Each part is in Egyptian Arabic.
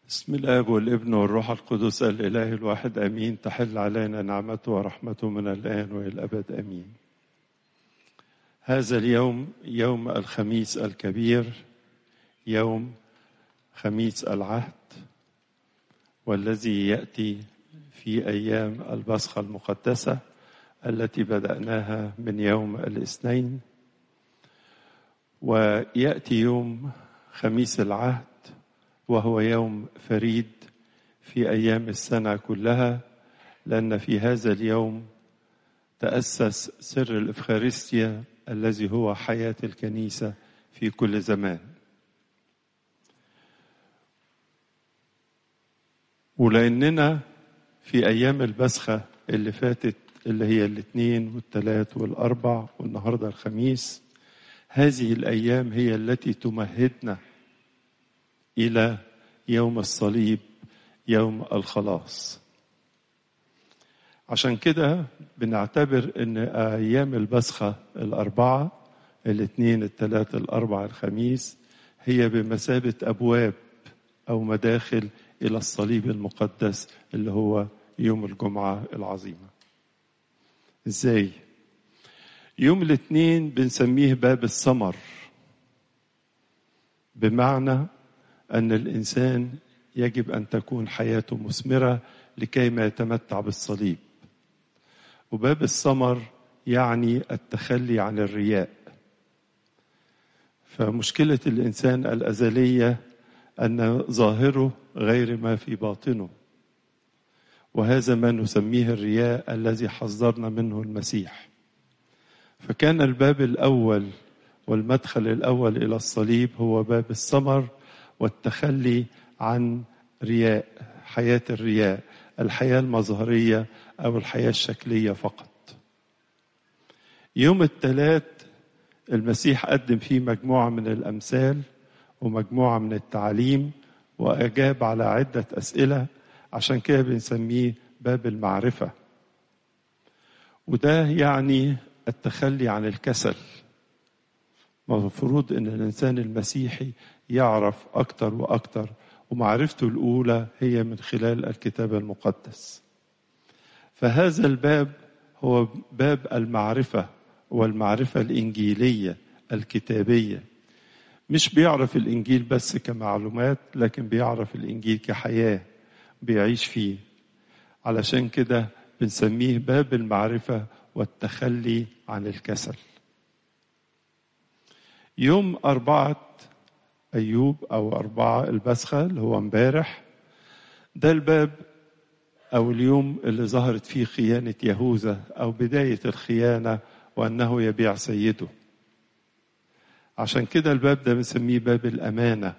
بسم الاب والابن والروح القدس الاله الواحد امين تحل علينا نعمته ورحمته من الان والى الابد امين هذا اليوم يوم الخميس الكبير يوم خميس العهد والذي ياتي في ايام البصخه المقدسه التي بداناها من يوم الاثنين وياتي يوم خميس العهد وهو يوم فريد في ايام السنه كلها لان في هذا اليوم تاسس سر الافخارستيا الذي هو حياه الكنيسه في كل زمان ولاننا في ايام البسخه اللي فاتت اللي هي الاثنين والثلاث والاربع والنهارده الخميس هذه الايام هي التي تمهدنا الى يوم الصليب يوم الخلاص عشان كده بنعتبر ان ايام البسخه الاربعه الاثنين الثلاثة الاربعة الخميس هي بمثابة ابواب او مداخل الى الصليب المقدس اللي هو يوم الجمعة العظيمة ازاي يوم الاثنين بنسميه باب الثمر بمعنى ان الانسان يجب ان تكون حياته مثمره لكي ما يتمتع بالصليب وباب الثمر يعني التخلي عن الرياء فمشكله الانسان الازليه ان ظاهره غير ما في باطنه وهذا ما نسميه الرياء الذي حذرنا منه المسيح فكان الباب الاول والمدخل الاول الى الصليب هو باب الثمر والتخلي عن رياء حياه الرياء الحياه المظهريه او الحياه الشكليه فقط يوم الثلاث المسيح قدم فيه مجموعه من الامثال ومجموعه من التعاليم واجاب على عده اسئله عشان كده بنسميه باب المعرفه وده يعني التخلي عن الكسل المفروض ان الانسان المسيحي يعرف اكتر واكتر ومعرفته الاولى هي من خلال الكتاب المقدس فهذا الباب هو باب المعرفه والمعرفه الانجيليه الكتابيه مش بيعرف الانجيل بس كمعلومات لكن بيعرف الانجيل كحياه بيعيش فيه علشان كده بنسميه باب المعرفه والتخلي عن الكسل يوم أربعة أيوب أو أربعة البسخة اللي هو امبارح ده الباب أو اليوم اللي ظهرت فيه خيانة يهوذا أو بداية الخيانة وأنه يبيع سيده عشان كده الباب ده بنسميه باب الأمانة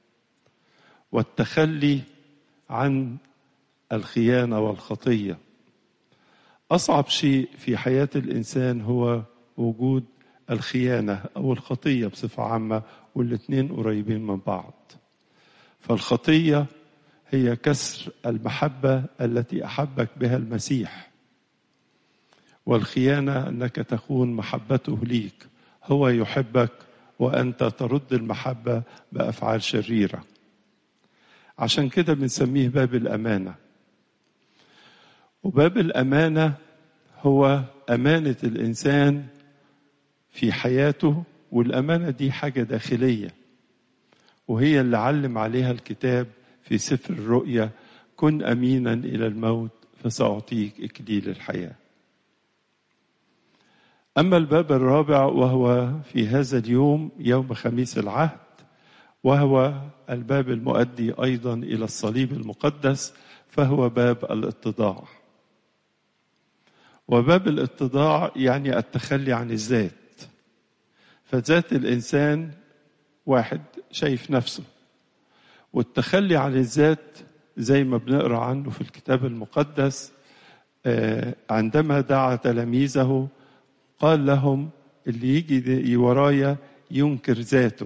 والتخلي عن الخيانة والخطية أصعب شيء في حياة الإنسان هو وجود الخيانة أو الخطية بصفة عامة والاثنين قريبين من بعض فالخطية هي كسر المحبة التي أحبك بها المسيح والخيانة أنك تخون محبته ليك هو يحبك وأنت ترد المحبة بأفعال شريرة عشان كده بنسميه باب الأمانة وباب الأمانة هو أمانة الإنسان في حياته والأمانة دي حاجة داخلية وهي اللي علم عليها الكتاب في سفر الرؤيا كن أمينا إلى الموت فسأعطيك إكليل الحياة أما الباب الرابع وهو في هذا اليوم يوم خميس العهد وهو الباب المؤدي أيضا إلى الصليب المقدس فهو باب الاتضاع وباب الاتضاع يعني التخلي عن الذات فذات الانسان واحد شايف نفسه والتخلي عن الذات زي ما بنقرا عنه في الكتاب المقدس عندما دعا تلاميذه قال لهم اللي يجي ورايا ينكر ذاته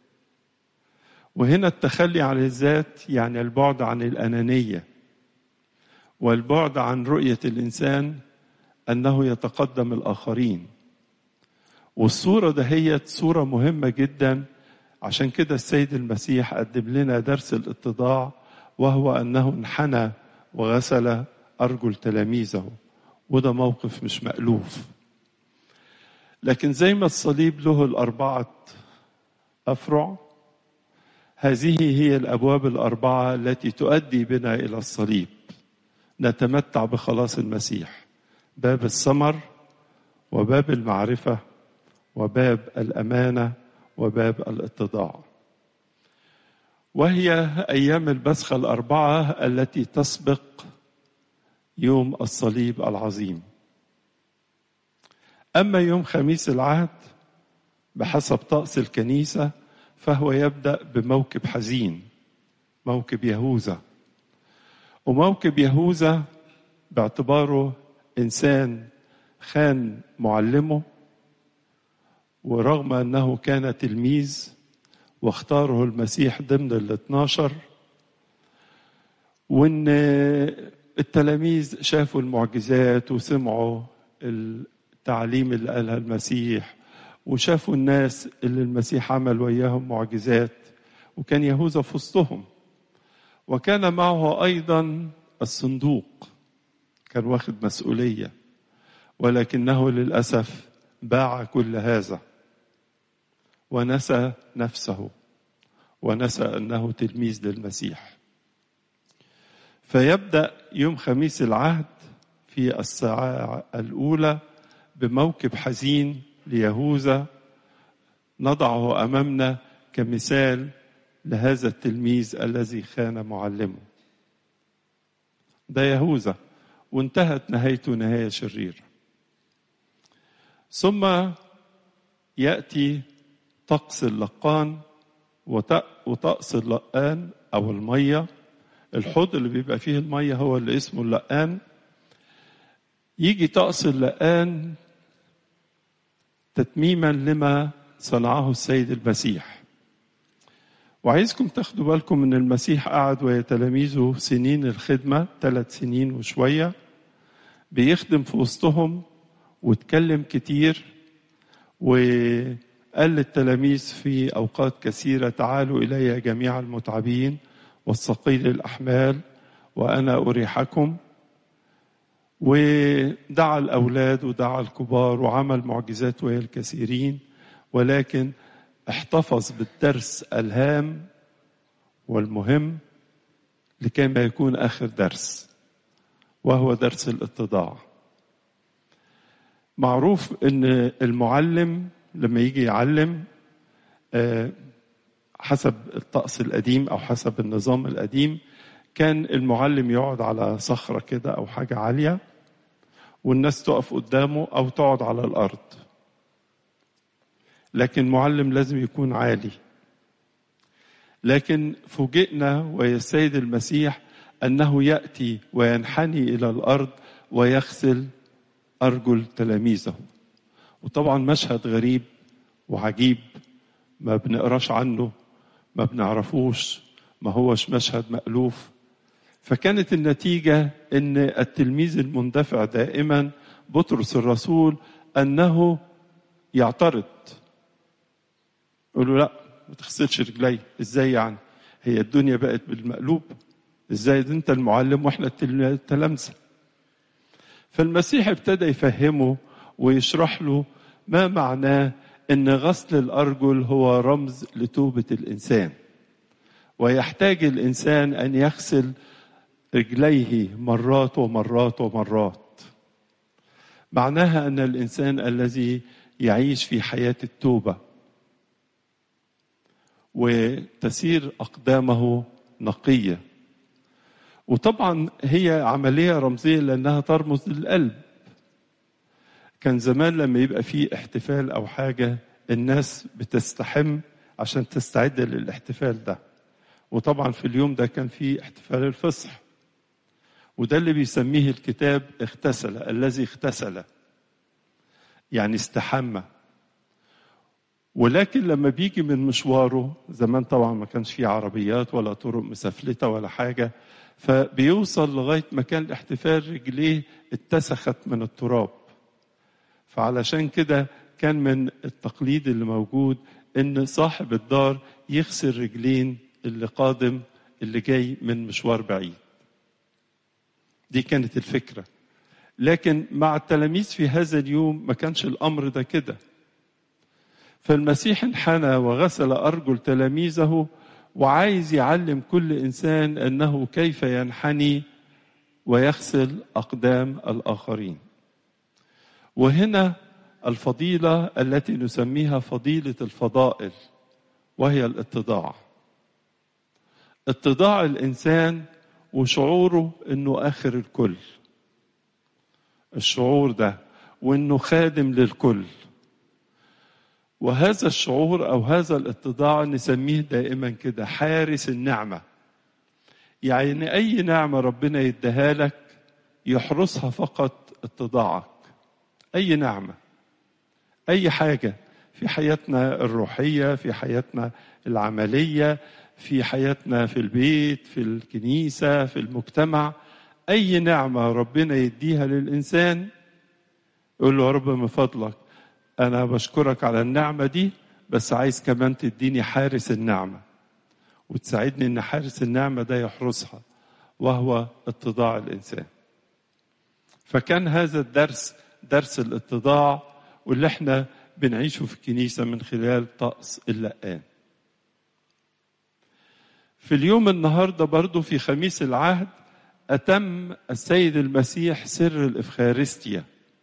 وهنا التخلي عن الذات يعني البعد عن الانانيه والبعد عن رؤيه الانسان انه يتقدم الاخرين والصورة دهيت صورة مهمة جدا عشان كده السيد المسيح قدم لنا درس الاتضاع وهو أنه انحنى وغسل أرجل تلاميذه وده موقف مش مألوف لكن زي ما الصليب له الأربعة أفرع هذه هي الأبواب الأربعة التي تؤدي بنا إلى الصليب نتمتع بخلاص المسيح باب الثمر وباب المعرفة وباب الأمانة وباب الاتضاع وهي أيام البسخة الأربعة التي تسبق يوم الصليب العظيم أما يوم خميس العهد بحسب طقس الكنيسة فهو يبدأ بموكب حزين موكب يهوذا وموكب يهوذا باعتباره إنسان خان معلمه ورغم أنه كان تلميذ واختاره المسيح ضمن الاثناشر وان التلاميذ شافوا المعجزات وسمعوا التعليم اللي قالها المسيح وشافوا الناس اللي المسيح عمل وياهم معجزات وكان يهوذا في وسطهم وكان معه ايضا الصندوق كان واخد مسؤوليه ولكنه للاسف باع كل هذا ونسى نفسه ونسى انه تلميذ للمسيح فيبدا يوم خميس العهد في الساعه الاولى بموكب حزين ليهوذا نضعه امامنا كمثال لهذا التلميذ الذي خان معلمه ده يهوذا وانتهت نهايته نهايه شريره ثم ياتي طقس اللقان وطقس اللقان او الميه الحوض اللي بيبقى فيه الميه هو اللي اسمه اللقان يجي طقس اللقان تتميما لما صنعه السيد المسيح وعايزكم تاخدوا بالكم ان المسيح قعد ويا تلاميذه سنين الخدمه ثلاث سنين وشويه بيخدم في وسطهم واتكلم كتير وقال للتلاميذ في اوقات كثيره تعالوا الي جميع المتعبين والثقيل الاحمال وانا اريحكم ودعا الاولاد ودعا الكبار وعمل معجزات ويا الكثيرين ولكن احتفظ بالدرس الهام والمهم لكي ما يكون اخر درس وهو درس الاتضاع معروف ان المعلم لما يجي يعلم حسب الطقس القديم او حسب النظام القديم كان المعلم يقعد على صخره كده او حاجه عاليه والناس تقف قدامه او تقعد على الارض لكن معلم لازم يكون عالي لكن فوجئنا ويا السيد المسيح انه ياتي وينحني الى الارض ويغسل ارجل تلاميذه وطبعا مشهد غريب وعجيب ما بنقراش عنه ما بنعرفوش ما هوش مشهد مألوف فكانت النتيجة أن التلميذ المندفع دائما بطرس الرسول أنه يعترض يقول له لا ما تغسلش رجلي ازاي يعني هي الدنيا بقت بالمقلوب ازاي ده انت المعلم واحنا التلامذه فالمسيح ابتدى يفهمه ويشرح له ما معناه ان غسل الارجل هو رمز لتوبه الانسان ويحتاج الانسان ان يغسل رجليه مرات ومرات ومرات معناها ان الانسان الذي يعيش في حياه التوبه وتسير اقدامه نقيه وطبعا هي عمليه رمزيه لانها ترمز للقلب كان زمان لما يبقى في احتفال او حاجه الناس بتستحم عشان تستعد للاحتفال ده وطبعا في اليوم ده كان في احتفال الفصح وده اللي بيسميه الكتاب اغتسل الذي اغتسل يعني استحمى ولكن لما بيجي من مشواره زمان طبعا ما كانش فيه عربيات ولا طرق مسفلته ولا حاجه فبيوصل لغايه مكان الاحتفال رجليه اتسخت من التراب فعلشان كده كان من التقليد اللي موجود ان صاحب الدار يغسل رجلين اللي قادم اللي جاي من مشوار بعيد دي كانت الفكرة لكن مع التلاميذ في هذا اليوم ما كانش الأمر ده كده فالمسيح انحنى وغسل أرجل تلاميذه وعايز يعلم كل إنسان أنه كيف ينحني ويغسل أقدام الآخرين وهنا الفضيلة التي نسميها فضيلة الفضائل وهي الاتضاع اتضاع الإنسان وشعوره أنه آخر الكل الشعور ده وأنه خادم للكل وهذا الشعور أو هذا الاتضاع نسميه دائما كده حارس النعمة يعني أي نعمة ربنا يديها لك يحرسها فقط اتضاعك أي نعمة أي حاجة في حياتنا الروحية في حياتنا العملية في حياتنا في البيت في الكنيسة في المجتمع أي نعمة ربنا يديها للإنسان يقول له يا رب من فضلك أنا بشكرك على النعمة دي بس عايز كمان تديني حارس النعمة وتساعدني إن حارس النعمة ده يحرسها وهو اتضاع الإنسان فكان هذا الدرس درس الاتضاع واللي احنا بنعيشه في الكنيسة من خلال طقس اللقان في اليوم النهاردة برضو في خميس العهد أتم السيد المسيح سر الإفخارستيا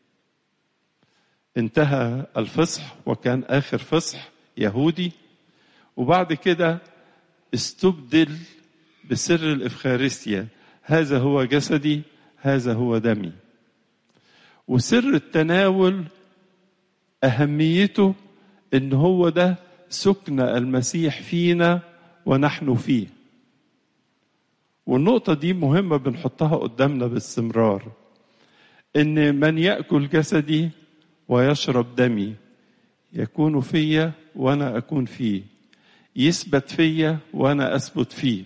انتهى الفصح وكان آخر فصح يهودي وبعد كده استبدل بسر الإفخارستيا هذا هو جسدي هذا هو دمي وسر التناول أهميته إن هو ده سكن المسيح فينا ونحن فيه والنقطة دي مهمة بنحطها قدامنا باستمرار إن من يأكل جسدي ويشرب دمي يكون فيا وأنا أكون فيه يثبت فيا وأنا أثبت فيه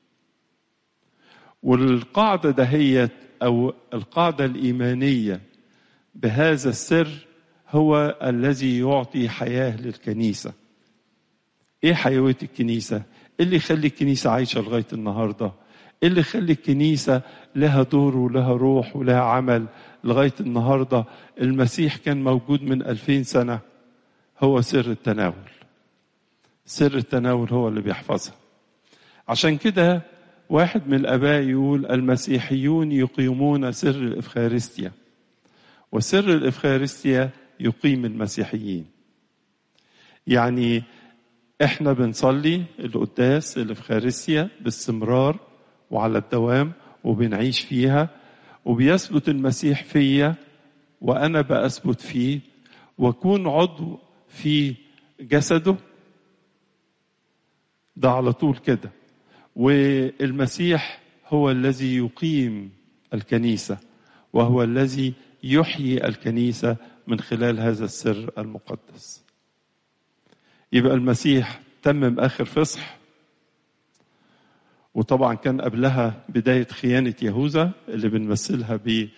والقاعدة دهيت أو القاعدة الإيمانية بهذا السر هو الذي يعطي حياة للكنيسة ايه حيوية الكنيسة اللي يخلي الكنيسة عايشة لغاية النهاردة اللي يخلي الكنيسة لها دور ولها روح ولها عمل لغاية النهاردة المسيح كان موجود من ألفين سنة هو سر التناول سر التناول هو اللي بيحفظها عشان كده واحد من الآباء يقول المسيحيون يقيمون سر الإفخارستيا وسر الإفخارستيا يقيم المسيحيين يعني احنا بنصلي القداس الإفخارستيا باستمرار وعلى الدوام وبنعيش فيها وبيثبت المسيح فيا وأنا بأثبت فيه وأكون عضو في جسده ده على طول كده والمسيح هو الذي يقيم الكنيسة وهو الذي يحيي الكنيسة من خلال هذا السر المقدس يبقى المسيح تمم آخر فصح وطبعا كان قبلها بداية خيانة يهوذا اللي بنمثلها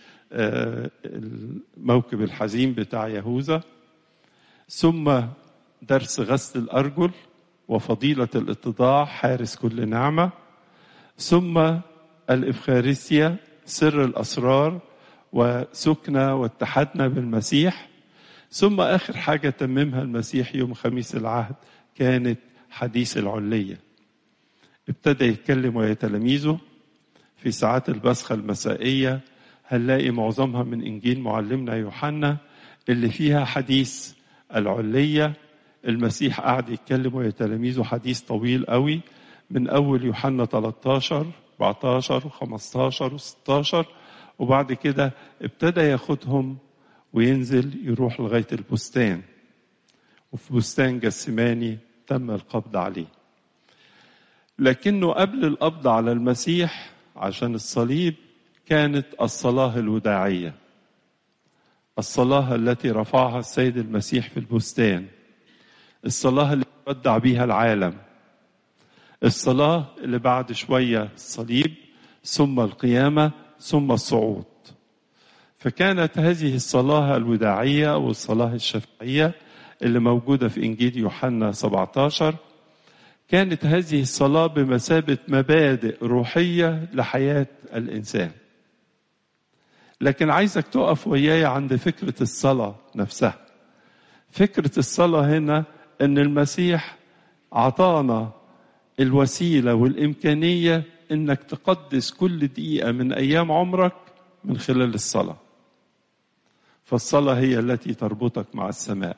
بالموكب الحزين بتاع يهوذا ثم درس غسل الأرجل وفضيلة الاتضاع حارس كل نعمة ثم الإفخارستيا سر الأسرار وسكنة واتحدنا بالمسيح ثم آخر حاجة تممها المسيح يوم خميس العهد كانت حديث العلية ابتدى يتكلم ويا تلاميذه في ساعات البسخة المسائية هنلاقي معظمها من إنجيل معلمنا يوحنا اللي فيها حديث العلية المسيح قعد يتكلم ويا تلاميذه حديث طويل قوي من أول يوحنا 13 14 و15 و16 وبعد كده ابتدى ياخدهم وينزل يروح لغاية البستان وفي بستان جسماني تم القبض عليه لكنه قبل القبض على المسيح عشان الصليب كانت الصلاة الوداعية الصلاة التي رفعها السيد المسيح في البستان الصلاة اللي ودع بيها العالم الصلاة اللي بعد شوية الصليب ثم القيامة ثم الصعود فكانت هذه الصلاة الوداعية أو الصلاة الشفعية اللي موجودة في إنجيل يوحنا 17 كانت هذه الصلاة بمثابة مبادئ روحية لحياة الإنسان لكن عايزك تقف وياي عند فكرة الصلاة نفسها فكرة الصلاة هنا أن المسيح عطانا الوسيلة والإمكانية أنك تقدس كل دقيقة من أيام عمرك من خلال الصلاة فالصلاة هي التي تربطك مع السماء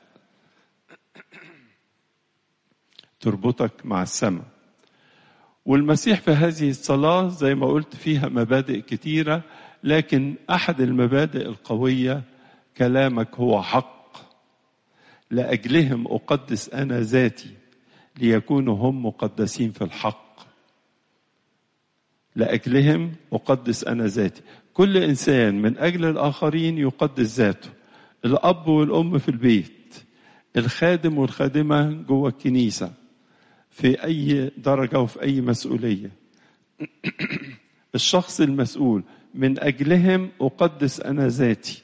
تربطك مع السماء والمسيح في هذه الصلاة زي ما قلت فيها مبادئ كتيرة لكن أحد المبادئ القوية كلامك هو حق لأجلهم أقدس أنا ذاتي ليكونوا هم مقدسين في الحق لأجلهم أقدس أنا ذاتي كل إنسان من أجل الآخرين يقدس ذاته الأب والأم في البيت الخادم والخادمة جوه الكنيسة في أي درجة وفي أي مسؤولية الشخص المسؤول من أجلهم أقدس أنا ذاتي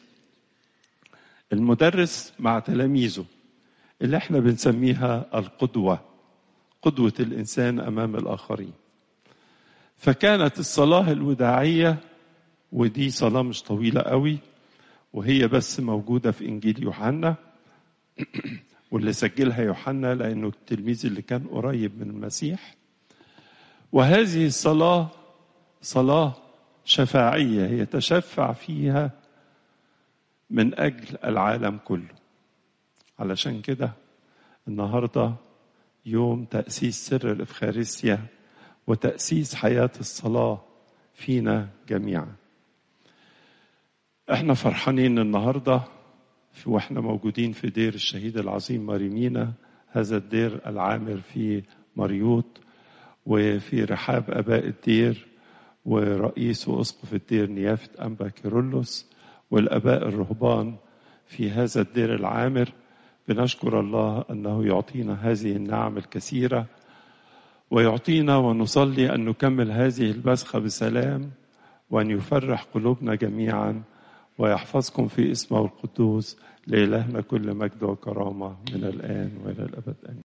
المدرس مع تلاميذه اللي احنا بنسميها القدوة قدوة الإنسان أمام الآخرين فكانت الصلاة الوداعية ودي صلاة مش طويلة قوي وهي بس موجودة في إنجيل يوحنا واللي سجلها يوحنا لأنه التلميذ اللي كان قريب من المسيح وهذه الصلاة صلاة شفاعية يتشفع فيها من أجل العالم كله علشان كده النهارده يوم تأسيس سر الإفخارستيا وتأسيس حياة الصلاة فينا جميعا احنا فرحانين النهارده واحنا موجودين في دير الشهيد العظيم ماريمينا هذا الدير العامر في مريوط وفي رحاب اباء الدير ورئيس واسقف الدير نيافه انبا كيرلس والاباء الرهبان في هذا الدير العامر بنشكر الله انه يعطينا هذه النعم الكثيره ويعطينا ونصلي ان نكمل هذه البسخه بسلام وان يفرح قلوبنا جميعا ويحفظكم في اسمه القدوس لإلهنا كل مجد وكرامة من الآن وإلى الأبد آمين